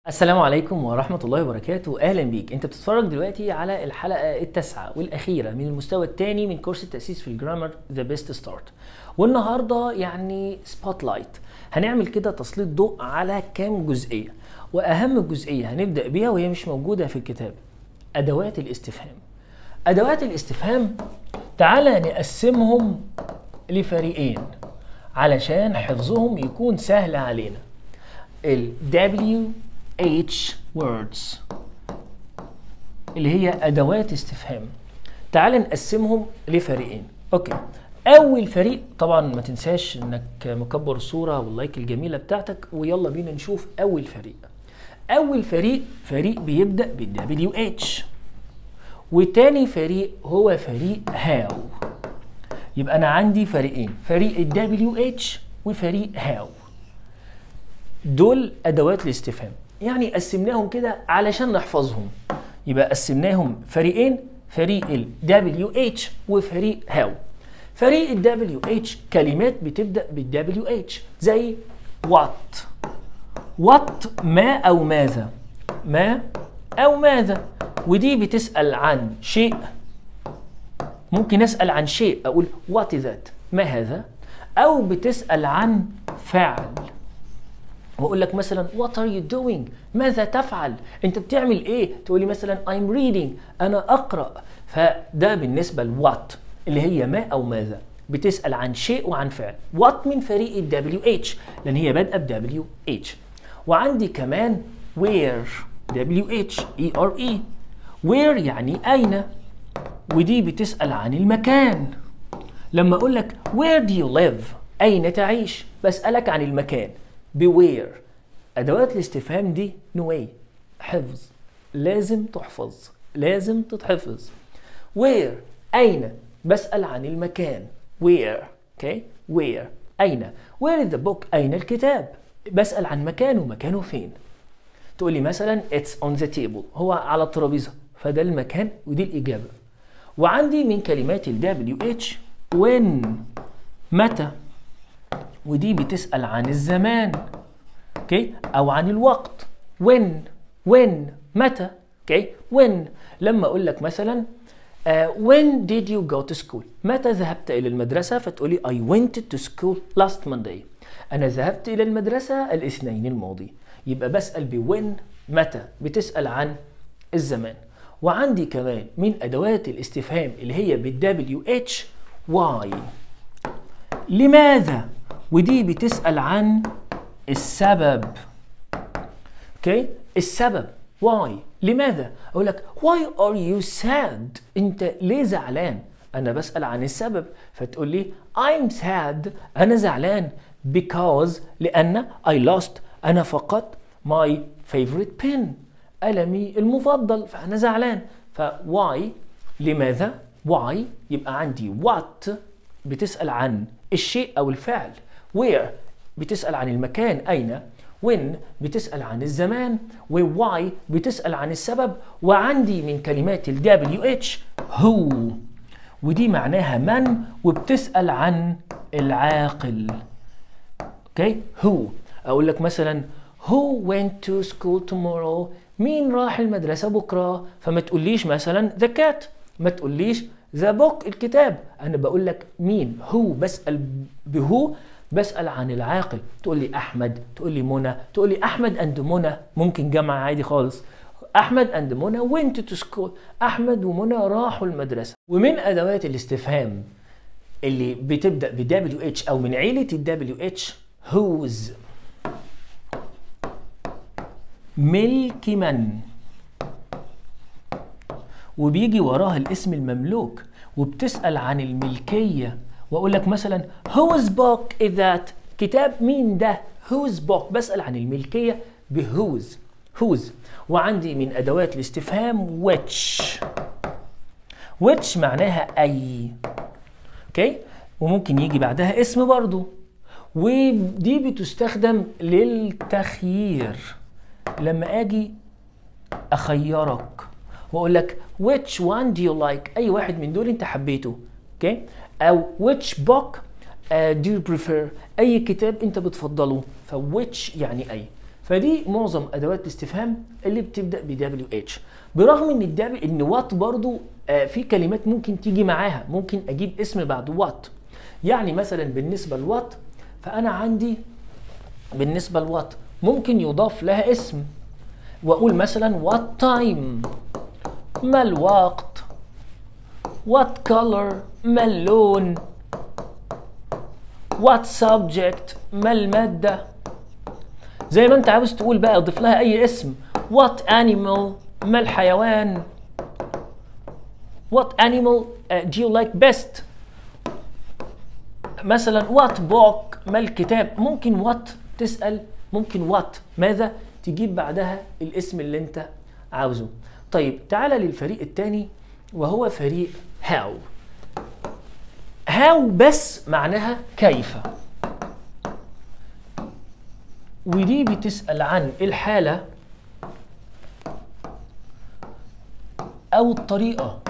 السلام عليكم ورحمة الله وبركاته أهلا بيك أنت بتتفرج دلوقتي على الحلقة التاسعة والأخيرة من المستوى الثاني من كورس التأسيس في الجرامر ذا بيست ستارت والنهاردة يعني سبوت لايت هنعمل كده تسليط ضوء على كام جزئية وأهم جزئية هنبدأ بيها وهي مش موجودة في الكتاب أدوات الاستفهام أدوات الاستفهام تعالى نقسمهم لفريقين علشان حفظهم يكون سهل علينا ال WH words اللي هي أدوات استفهام تعال نقسمهم لفريقين أوكي أول فريق طبعا ما تنساش إنك مكبر الصورة واللايك الجميلة بتاعتك ويلا بينا نشوف أول فريق أول فريق فريق بيبدأ بال WH وتاني فريق هو فريق هاو يبقى أنا عندي فريقين فريق ال WH وفريق هاو دول ادوات الاستفهام يعني قسمناهم كده علشان نحفظهم يبقى قسمناهم فريقين فريق ال WH وفريق هاو فريق ال WH كلمات بتبدأ بال WH زي what what ما أو ماذا ما أو ماذا ودي بتسأل عن شيء ممكن أسأل عن شيء أقول what is that ما هذا أو بتسأل عن فعل واقول لك مثلا what are you doing ماذا تفعل انت بتعمل ايه تقول لي مثلا I'm reading انا اقرا فده بالنسبه لوات اللي هي ما او ماذا بتسال عن شيء وعن فعل what من فريق ال WH لان هي بادئه ب WH وعندي كمان where WH E R E where يعني اين ودي بتسال عن المكان لما اقول لك where do you live اين تعيش بسالك عن المكان بوير ادوات الاستفهام دي نوعي حفظ لازم تحفظ لازم تتحفظ وير اين بسال عن المكان وير اوكي وير اين وير ذا بوك اين الكتاب بسال عن مكانه مكانه فين تقول لي مثلا اتس اون ذا تيبل هو على الترابيزه فده المكان ودي الاجابه وعندي من كلمات ال WH when متى ودي بتسأل عن الزمان اوكي او عن الوقت when when متى اوكي when لما اقول لك مثلا uh, when did you go to school متى ذهبت الى المدرسه فتقولي I went to school last Monday انا ذهبت الى المدرسه الاثنين الماضي يبقى بسأل ب when متى بتسأل عن الزمان وعندي كمان من ادوات الاستفهام اللي هي بال WH why لماذا ودي بتسأل عن السبب اوكي السبب why لماذا اقول لك why are you sad انت ليه زعلان انا بسأل عن السبب فتقول لي I'm sad انا زعلان because لان I lost انا فقدت my favorite pen قلمي المفضل فانا زعلان ف why لماذا why يبقى عندي what بتسأل عن الشيء او الفعل where بتسأل عن المكان أين when بتسأل عن الزمان و why بتسأل عن السبب وعندي من كلمات ال WH who ودي معناها من وبتسأل عن العاقل اوكي who اقول لك مثلا who went to school tomorrow مين راح المدرسة بكرة فما تقوليش مثلا the cat ما تقوليش ذا بوك الكتاب انا بقول لك مين هو بسال بهو بسال عن العاقل تقول لي احمد تقول لي منى تقول لي احمد اند منى ممكن جمع عادي خالص احمد اند منى went to school احمد ومنى راحوا المدرسه ومن ادوات الاستفهام اللي بتبدا ب WH او من عيله ال WH whose ملك من وبيجي وراها الاسم المملوك وبتسأل عن الملكية وأقول لك مثلا whose book is that كتاب مين ده whose book بسأل عن الملكية بwhose whose وعندي من أدوات الاستفهام which which معناها أي اوكي وممكن يجي بعدها اسم برضو ودي بتستخدم للتخيير لما اجي اخيرك واقول لك which one do you like اي واحد من دول انت حبيته اوكي okay? او which book uh, do you prefer اي كتاب انت بتفضله ف which يعني اي فدي معظم ادوات الاستفهام اللي بتبدا ب دبليو اتش برغم ان الدبل ان وات برضو آه في كلمات ممكن تيجي معاها ممكن اجيب اسم بعد وات يعني مثلا بالنسبه لوات فانا عندي بالنسبه لوات ممكن يضاف لها اسم واقول مثلا وات تايم ما الوقت what color ما اللون what subject ما المادة زي ما انت عاوز تقول بقى اضيف لها اي اسم what animal ما الحيوان what animal uh, do you like best مثلا what book ما الكتاب ممكن what تسأل ممكن what ماذا تجيب بعدها الاسم اللي انت عاوزه طيب تعالى للفريق الثاني وهو فريق how how بس معناها كيف ودي بتسأل عن الحالة أو الطريقة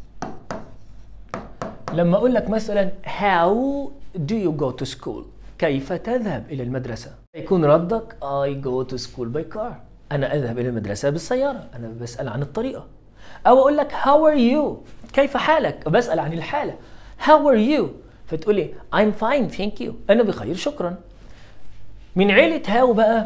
لما أقول لك مثلا how do you go to school كيف تذهب إلى المدرسة يكون ردك I go to school by car أنا أذهب إلى المدرسة بالسيارة أنا بسأل عن الطريقة أو أقول لك how are you كيف حالك بسأل عن الحالة how are you فتقول لي I'm fine thank you أنا بخير شكرا من عيلة how بقى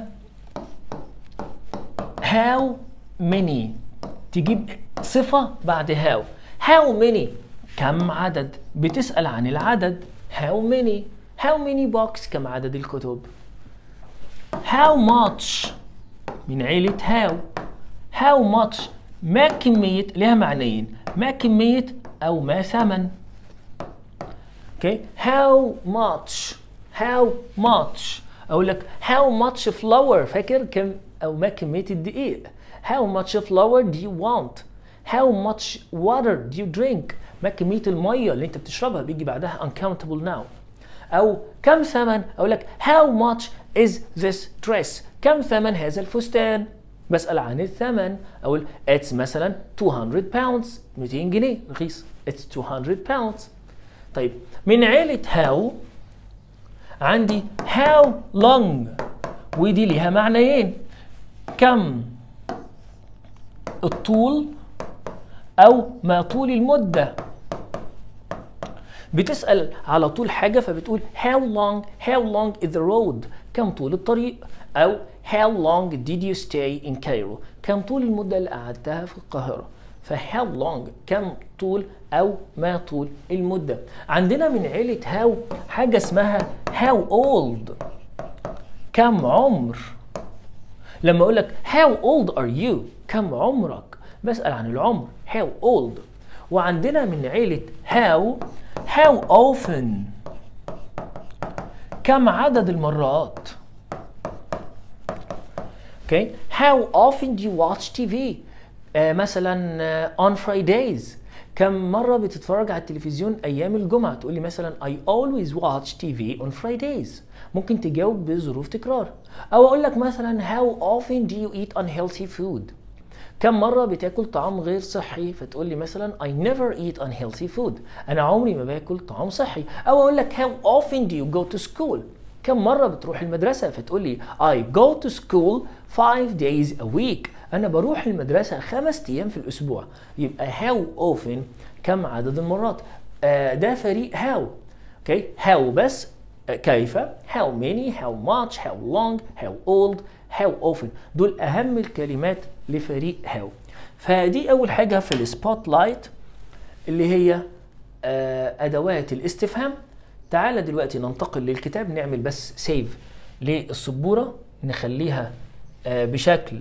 how many تجيب صفة بعد how how many كم عدد بتسأل عن العدد how many how many books كم عدد الكتب how much من عيلة how how much ما كمية لها معنيين ما كمية أو ما ثمن okay how much how much أقول لك how much flour فاكر كم أو ما كمية الدقيق how much flour do you want how much water do you drink ما كمية المية اللي أنت بتشربها بيجي بعدها uncountable noun أو كم ثمن أقول لك how much is this dress كم ثمن هذا الفستان بسأل عن الثمن أقول it's مثلا 200 pounds 200 جنيه رخيص it's 200 pounds طيب من عيلة how عندي how long ودي ليها معنيين كم الطول أو ما طول المدة بتسأل على طول حاجة فبتقول how long how long is the road كم طول الطريق أو how long did you stay in Cairo كم طول المدة اللي قعدتها في القاهرة ف how long كم طول أو ما طول المدة عندنا من عيلة how حاجة اسمها how old كم عمر لما أقول لك how old are you كم عمرك بسأل عن العمر how old وعندنا من عيلة how how often كم عدد المرات okay how often do you watch TV آه مثلا آه on Fridays كم مرة بتتفرج على التلفزيون أيام الجمعة تقول لي مثلا I always watch TV on Fridays ممكن تجاوب بظروف تكرار أو أقول لك مثلا how often do you eat unhealthy food كم مرة بتاكل طعام غير صحي فتقول لي مثلا I never eat unhealthy food أنا عمري ما باكل طعام صحي أو أقول لك how often do you go to school كم مرة بتروح المدرسة فتقول لي I go to school five days a week أنا بروح المدرسة خمس أيام في الأسبوع يبقى how often كم عدد المرات آه ده فريق how okay how بس آه كيف how many how much how long how old how often دول أهم الكلمات لفريق how فدي أول حاجة في السبوت لايت اللي هي آه أدوات الاستفهام تعالى دلوقتي ننتقل للكتاب نعمل بس سيف للسبورة نخليها آه بشكل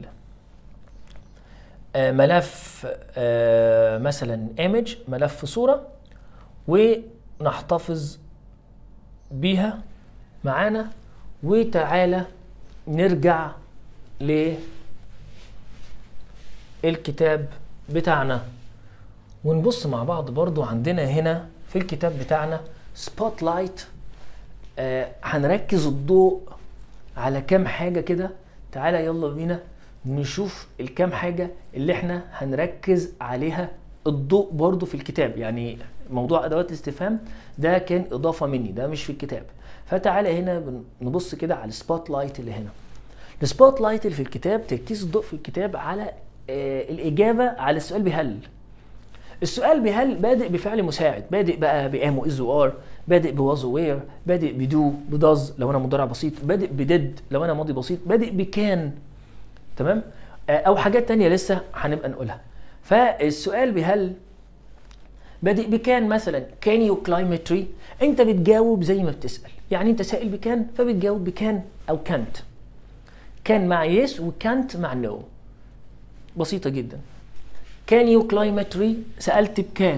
آه ملف آه مثلا ايمج ملف صورة ونحتفظ بيها معانا وتعالى نرجع للكتاب بتاعنا ونبص مع بعض برضو عندنا هنا في الكتاب بتاعنا سبوت لايت آه هنركز الضوء على كام حاجة كده تعالى يلا بينا نشوف الكام حاجة اللي احنا هنركز عليها الضوء برضو في الكتاب يعني موضوع ادوات الاستفهام ده كان اضافة مني ده مش في الكتاب فتعالى هنا نبص كده على السبوت لايت اللي هنا السبوت لايت اللي في الكتاب تركيز الضوء في الكتاب على آه الاجابه على السؤال بهل السؤال بهل بادئ بفعل مساعد بادئ بقى بام واز وار بادئ بواز وير بادئ بدو بداز لو انا مضارع بسيط بادئ بديد لو انا ماضي بسيط بادئ بكان تمام آه او حاجات تانية لسه هنبقى نقولها فالسؤال بهل بادئ بكان مثلا كان يو كلايمت تري انت بتجاوب زي ما بتسال يعني انت سائل بكان فبتجاوب بكان او كانت كان مع يس وكانت مع نو بسيطه جدا كان يو كلايمت تري سالت بكان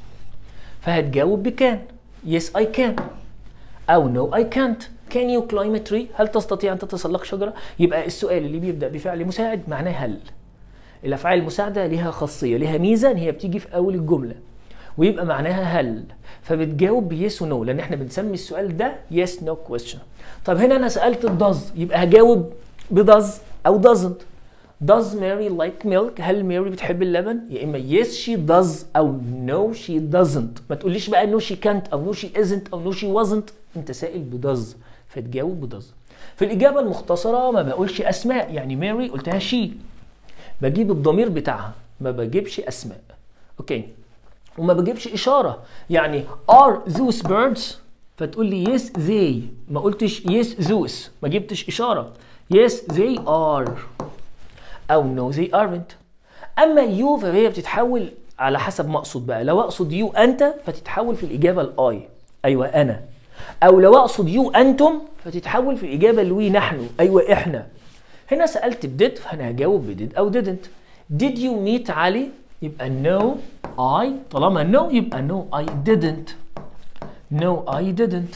فهتجاوب بكان يس اي كان او نو اي كانت كان يو كلايمت تري هل تستطيع ان تتسلق شجره يبقى السؤال اللي بيبدا بفعل مساعد معناه هل الافعال المساعده ليها خاصيه ليها ميزه ان هي بتيجي في اول الجمله ويبقى معناها هل فبتجاوب بيس ونو لان احنا بنسمي السؤال ده يس نو كويستشن طب هنا انا سالت الداز يبقى هجاوب بداز او doesn't does Mary like milk هل ماري بتحب اللبن يا اما yes she does او no she doesn't ما تقوليش بقى no she can't او no she isn't او no she wasn't انت سائل بداز فتجاوب بداز في الاجابه المختصره ما بقولش اسماء يعني ماري قلتها she بجيب الضمير بتاعها ما بجيبش اسماء اوكي وما بجيبش اشاره يعني are those birds فتقول لي yes they ما قلتش yes those ما جبتش اشاره yes they are او no they aren't اما يو فهي بتتحول على حسب ما اقصد بقى لو اقصد يو انت فتتحول في الاجابه الاي ايوه انا او لو اقصد يو انتم فتتحول في الاجابه الوي نحن ايوه احنا هنا سالت بديد فانا هجاوب بديد او didn't did you meet علي يبقى no I طالما no يبقى no I didn't no I didn't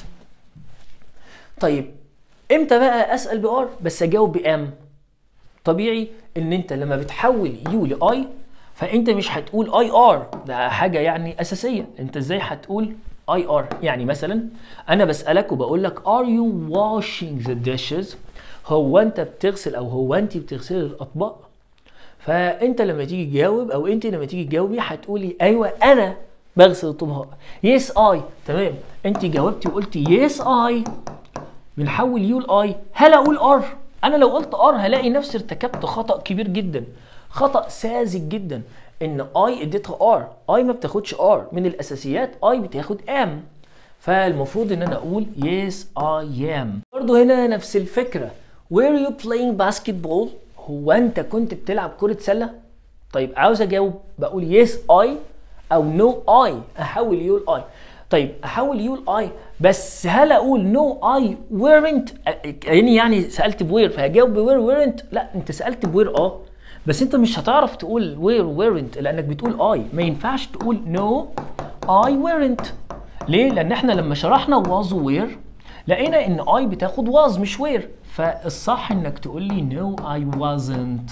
طيب امتى بقى اسال بار بس اجاوب بام طبيعي ان انت لما بتحول يو لاي فانت مش هتقول اي ار ده حاجه يعني اساسيه انت ازاي هتقول اي ار يعني مثلا انا بسالك وبقول لك ار يو washing ذا dishes هو انت بتغسل او هو انت بتغسلي الاطباق فانت لما تيجي تجاوب او انت لما تيجي تجاوبي هتقولي ايوه انا بغسل الاطباق يس اي تمام انت جاوبتي وقلتي يس اي بنحول يو لاي هل اقول ار انا لو قلت ار هلاقي نفسي ارتكبت خطا كبير جدا خطا ساذج جدا ان اي اديتها ار اي ما بتاخدش ار من الاساسيات اي بتاخد ام فالمفروض ان انا اقول يس اي ام برضه هنا نفس الفكره were you playing basketball هو انت كنت بتلعب كره سله طيب عاوز اجاوب بقول يس اي او نو اي احول يو لاي طيب احول يو لاي بس هل اقول نو اي ويرنت يعني يعني سالت بوير فهجاوب بوير ويرنت لا انت سالت بوير اه بس انت مش هتعرف تقول وير ويرنت لانك بتقول اي ما ينفعش تقول نو اي ويرنت ليه لان احنا لما شرحنا واز وير لقينا ان اي بتاخد واز مش وير فالصح انك تقول لي نو اي wasn't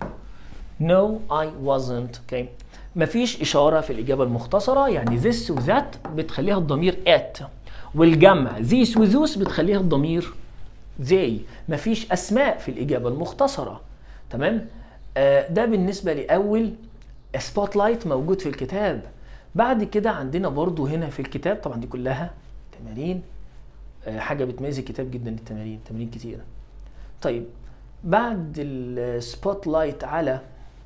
no I wasn't اوكي okay. مفيش اشاره في الاجابه المختصره يعني this و that بتخليها الضمير at والجمع these و those بتخليها الضمير they مفيش اسماء في الاجابه المختصره تمام آه ده بالنسبه لاول سبوت لايت موجود في الكتاب بعد كده عندنا برضو هنا في الكتاب طبعا دي كلها تمارين آه حاجه بتميز الكتاب جدا التمارين تمارين كتيره طيب بعد السبوت لايت على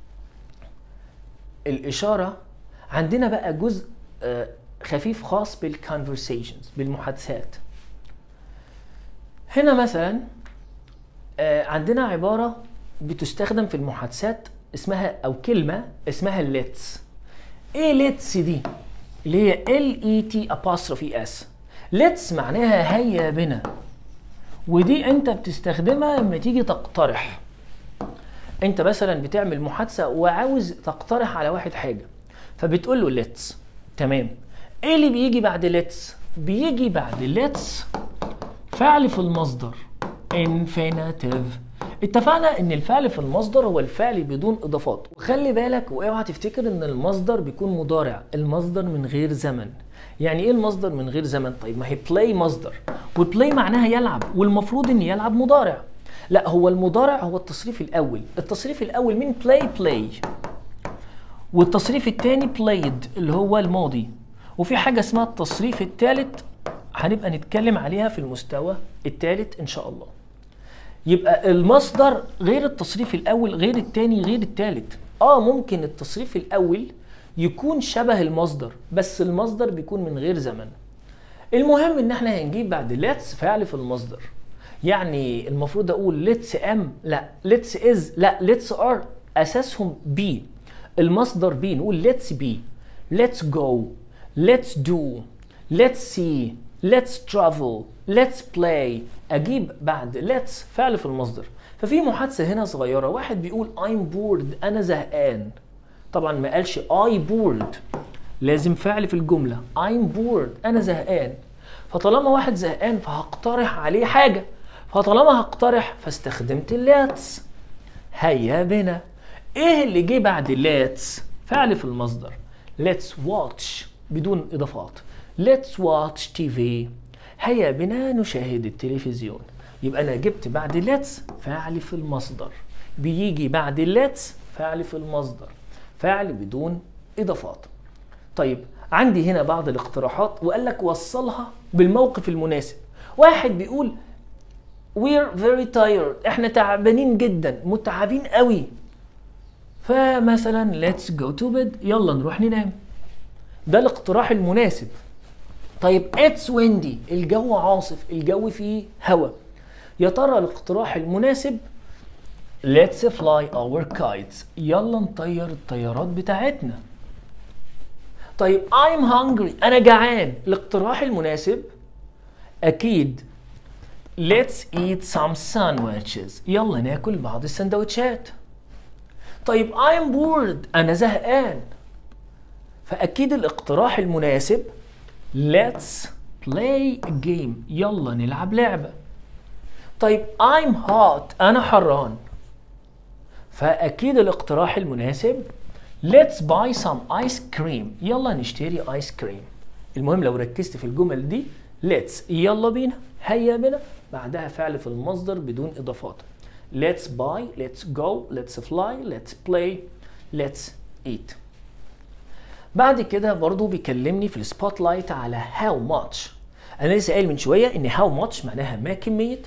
الإشارة عندنا بقى جزء خفيف خاص بالكونفرسيشنز بالمحادثات هنا مثلا عندنا عبارة بتستخدم في المحادثات اسمها أو كلمة اسمها ليتس ايه ليتس دي اللي هي ال اي تي apostrophe اس ليتس معناها هيا بنا ودي انت بتستخدمها لما تيجي تقترح انت مثلا بتعمل محادثه وعاوز تقترح على واحد حاجه فبتقول له ليتس تمام ايه اللي بيجي بعد ليتس بيجي بعد ليتس فعل في المصدر infinitive اتفقنا ان الفعل في المصدر هو الفعل بدون اضافات وخلي بالك واوعى تفتكر ان المصدر بيكون مضارع المصدر من غير زمن يعني ايه المصدر من غير زمن طيب ما هي بلاي مصدر وبلاي معناها يلعب والمفروض ان يلعب مضارع لا هو المضارع هو التصريف الاول التصريف الاول من بلاي بلاي والتصريف الثاني بلايد اللي هو الماضي وفي حاجه اسمها التصريف الثالث هنبقى نتكلم عليها في المستوى الثالث ان شاء الله يبقى المصدر غير التصريف الاول غير التاني غير التالت اه ممكن التصريف الاول يكون شبه المصدر بس المصدر بيكون من غير زمن المهم ان احنا هنجيب بعد ليتس فعل في المصدر يعني المفروض اقول ليتس ام لا ليتس از لا ليتس ار اساسهم بي المصدر بي نقول ليتس بي ليتس جو ليتس دو ليتس سي ليتس ترافل ليتس بلاي اجيب بعد ليتس فعل في المصدر ففي محادثه هنا صغيره واحد بيقول I'm bored انا زهقان طبعا ما قالش I bored لازم فعل في الجمله I'm bored انا زهقان فطالما واحد زهقان فهقترح عليه حاجه فطالما هقترح فاستخدمت الليتس هيا بنا ايه اللي جه بعد الليتس فعل في المصدر let's watch بدون اضافات let's watch TV هيا بنا نشاهد التلفزيون يبقى انا جبت بعد let's فعل في المصدر بيجي بعد let's فعل في المصدر فعل بدون اضافات طيب عندي هنا بعض الاقتراحات وقال لك وصلها بالموقف المناسب واحد بيقول we're very tired احنا تعبانين جدا متعبين قوي فمثلا let's go to bed يلا نروح ننام ده الاقتراح المناسب طيب it's windy الجو عاصف الجو فيه هواء يا ترى الاقتراح المناسب let's fly our kites يلا نطير الطيارات بتاعتنا طيب I'm hungry أنا جعان الاقتراح المناسب أكيد let's eat some sandwiches يلا ناكل بعض السندوتشات طيب I'm bored أنا زهقان فأكيد الاقتراح المناسب let's play a game يلا نلعب لعبة طيب I'm hot أنا حران فأكيد الاقتراح المناسب let's buy some ice cream يلا نشتري ايس كريم المهم لو ركزت في الجمل دي let's يلا بينا هيا بنا بعدها فعل في المصدر بدون اضافات let's buy let's go let's fly let's play let's eat بعد كده برضو بيكلمني في السبوت لايت على how much انا لسه قايل من شويه ان how much معناها ما كميه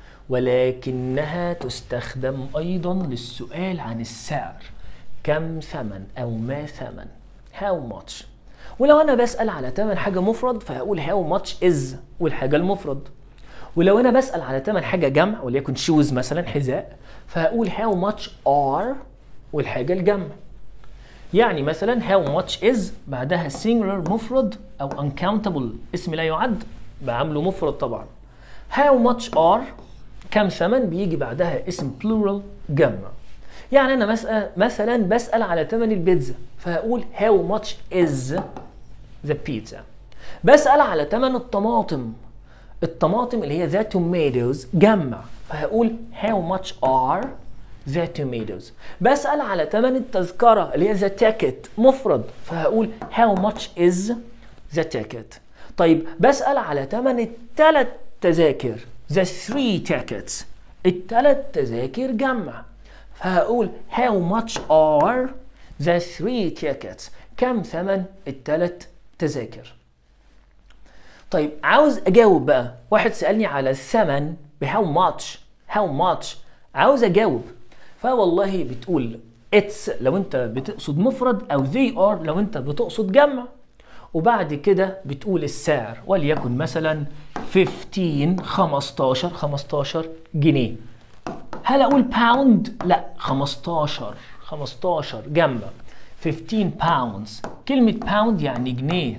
ولكنها تستخدم ايضا للسؤال عن السعر كم ثمن او ما ثمن how much ولو انا بسال على ثمن حاجه مفرد فهقول how much is والحاجه المفرد ولو انا بسال على ثمن حاجه جمع وليكن شوز مثلا حذاء فهقول how much are والحاجه الجمع يعني مثلا how much is بعدها singular مفرد او uncountable اسم لا يعد بعمله مفرد طبعا how much are كم ثمن بيجي بعدها اسم plural جمع يعني انا مسألة مثلا بسال على ثمن البيتزا فهقول how much is the pizza بسال على ثمن الطماطم الطماطم اللي هي the tomatoes جمع فهقول how much are the tomatoes بسأل على ثمن التذكرة اللي هي the ticket مفرد فهقول how much is the ticket طيب بسأل على ثمن الثلاث تذاكر the three tickets الثلاث تذاكر جمع فهقول how much are the three tickets كم ثمن الثلاث تذاكر طيب عاوز اجاوب بقى واحد سالني على الثمن بهاو ماتش هاو ماتش عاوز اجاوب فوالله بتقول اتس لو انت بتقصد مفرد او they are لو انت بتقصد جمع وبعد كده بتقول السعر وليكن مثلا 15 15 15 جنيه هل اقول باوند لا 15 15 جنب 15 باوندز كلمة باوند يعني جنيه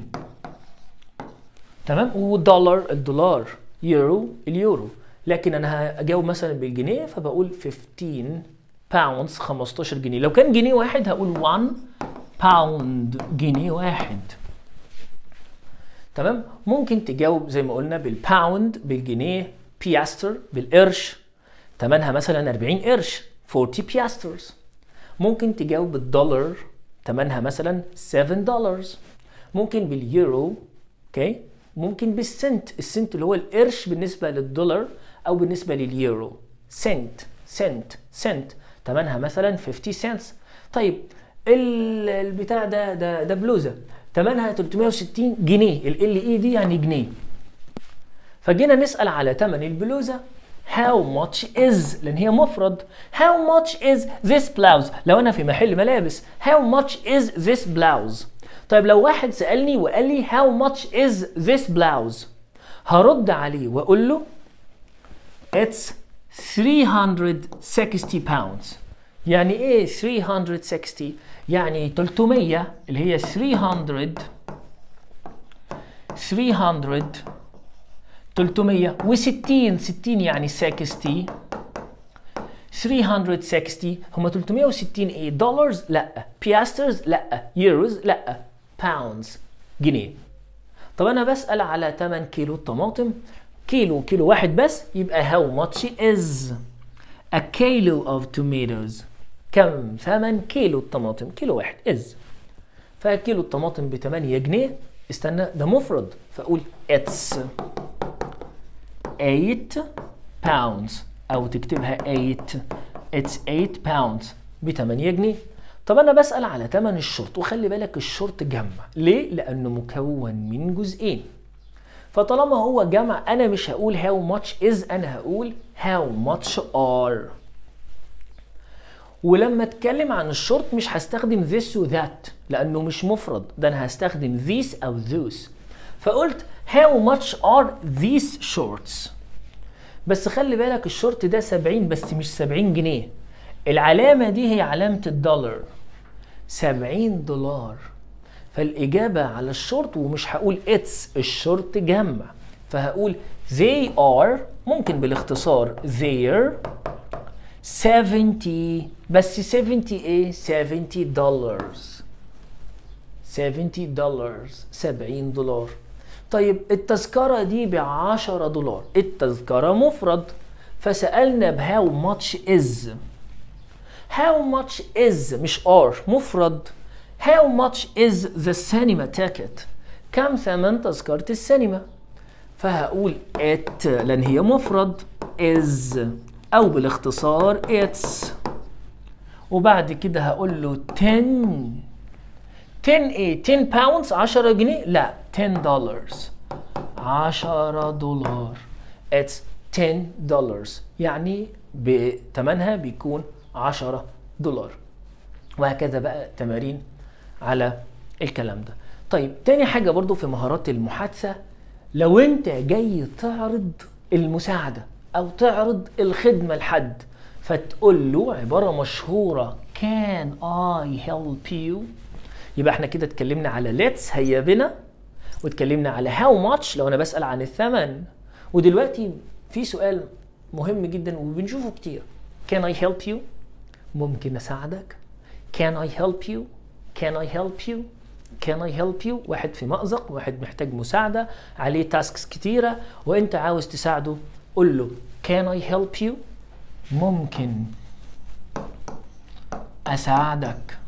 تمام ودولار الدولار يورو اليورو لكن انا هجاوب مثلا بالجنيه فبقول 15 باوندز 15 جنيه لو كان جنيه واحد هقول 1 باوند جنيه واحد تمام ممكن تجاوب زي ما قلنا بالباوند بالجنيه بياستر بالقرش تمنها مثلا 40 قرش 40 بياسترز ممكن تجاوب بالدولار تمنها مثلا 7 دولار ممكن باليورو اوكي ممكن بالسنت السنت اللي هو القرش بالنسبة للدولار أو بالنسبة لليورو سنت سنت سنت تمنها مثلا 50 سنتس طيب ال- البتاع ده ده ده بلوزة تمنها 360 جنيه ال ال اي دي يعني جنيه فجينا نسأل على تمن البلوزة how much is لان هي مفرد how much is this blouse لو انا في محل ملابس how much is this blouse طيب لو واحد سألني وقال لي how much is this blouse هرد عليه واقول له it's 360 pounds يعني ايه 360 يعني 300 اللي هي 300 300 360 60 يعني 60 360 هم 360 ايه دولارز لا بياسترز لا يوروز لا باوندز جنيه طب انا بسأل على 8 كيلو طماطم كيلو كيلو واحد بس يبقى how much is a kilo of tomatoes كم ثمن كيلو الطماطم كيلو واحد is فكيلو الطماطم ب 8 جنيه استنى ده مفرد فاقول it's 8 pounds او تكتبها 8 it's 8 pounds ب 8 جنيه طب انا بسأل على ثمن الشرط وخلي بالك الشرط جمع ليه لانه مكون من جزئين فطالما هو جمع انا مش هقول how much is انا هقول how much are ولما اتكلم عن الشرط مش هستخدم this و that لانه مش مفرد ده انا هستخدم these او those فقلت how much are these shorts بس خلي بالك الشورت ده 70 بس مش 70 جنيه العلامة دي هي علامة الدولار 70 دولار فالإجابة على الشورت ومش هقول اتس الشورت جمع فهقول they are ممكن بالاختصار their 70 بس 70 ايه 70 دولارز 70 دولارز 70 دولار طيب التذكرة دي ب 10 دولار التذكرة مفرد فسألنا ب how much is how much is مش are مفرد how much is the cinema ticket كم ثمن تذكرة السينما فهقول it لأن هي مفرد is أو بالاختصار it's وبعد كده هقول له 10 10 ايه 10 باوندز 10 جنيه لا 10 دولارز 10 دولار it's 10 دولارز يعني بتمنها بيكون 10 دولار وهكذا بقى تمارين على الكلام ده طيب تاني حاجة برضو في مهارات المحادثة لو انت جاي تعرض المساعدة او تعرض الخدمة لحد فتقول له عبارة مشهورة can I help you يبقى احنا كده اتكلمنا على let's هيا بنا واتكلمنا على how much لو انا بسأل عن الثمن ودلوقتي في سؤال مهم جدا وبنشوفه كتير can I help you ممكن اساعدك can I help you can I help you can I help you واحد في مأزق واحد محتاج مساعدة عليه تاسكس كتيرة وانت عاوز تساعده قول له can I help you ممكن أساعدك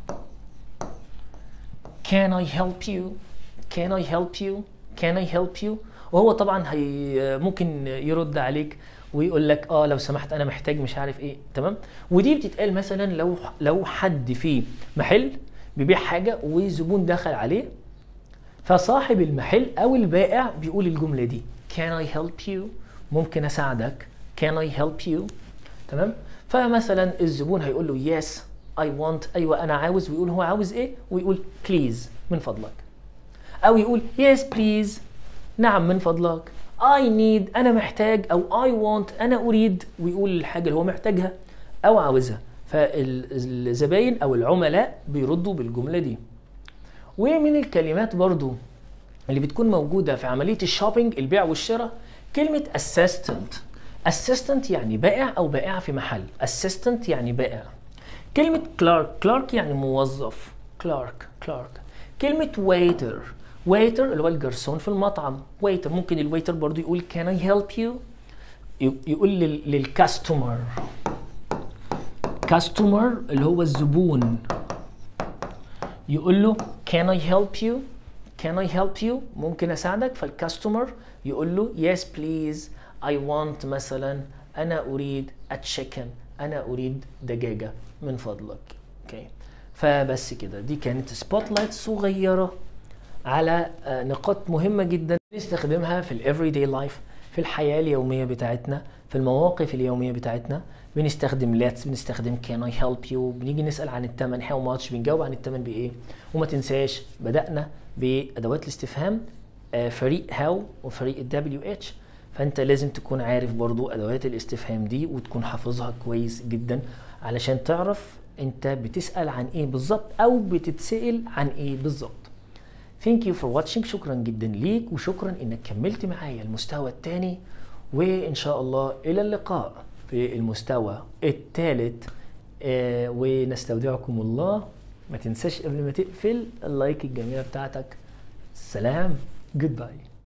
can I help you can I help you can I help you وهو طبعا هي ممكن يرد عليك ويقول لك اه لو سمحت انا محتاج مش عارف ايه تمام ودي بتتقال مثلا لو لو حد في محل بيبيع حاجه وزبون دخل عليه فصاحب المحل او البائع بيقول الجمله دي can I help you ممكن اساعدك can I help you تمام فمثلا الزبون هيقول له yes I want ايوه انا عاوز ويقول هو عاوز ايه ويقول please من فضلك او يقول yes please نعم من فضلك I need أنا محتاج أو I want أنا أريد ويقول الحاجة اللي هو محتاجها أو عاوزها فالزباين أو العملاء بيردوا بالجملة دي ومن الكلمات برضو اللي بتكون موجودة في عملية الشوبينج البيع والشراء كلمة assistant assistant يعني بائع أو بائعة في محل assistant يعني بائع كلمة clerk clerk يعني موظف clerk clerk كلمة waiter waiter اللي هو الجرسون في المطعم waiter ممكن الويتر برضو يقول can I help you يقول للكاستمر كاستمر اللي هو الزبون يقول له can I help you can I help you ممكن اساعدك فالكاستمر يقول له yes please I want مثلا انا اريد a chicken انا اريد دجاجه من فضلك اوكي okay. فبس كده دي كانت سبوت لايت صغيره على نقاط مهمه جدا نستخدمها في الافري داي لايف في الحياه اليوميه بتاعتنا في المواقف اليوميه بتاعتنا بنستخدم let's بنستخدم can I help you بنيجي نسال عن الثمن how much بنجاوب عن الثمن بايه وما تنساش بدانا بادوات الاستفهام آه، فريق هاو وفريق الدبليو اتش فانت لازم تكون عارف برضو ادوات الاستفهام دي وتكون حافظها كويس جدا علشان تعرف انت بتسال عن ايه بالظبط او بتتسال عن ايه بالظبط Thank you for watching شكرا جدا ليك وشكرا انك كملت معايا المستوى الثاني وان شاء الله الى اللقاء في المستوى الثالث آه ونستودعكم الله ما تنساش قبل ما تقفل اللايك الجميلة بتاعتك سلام جود باي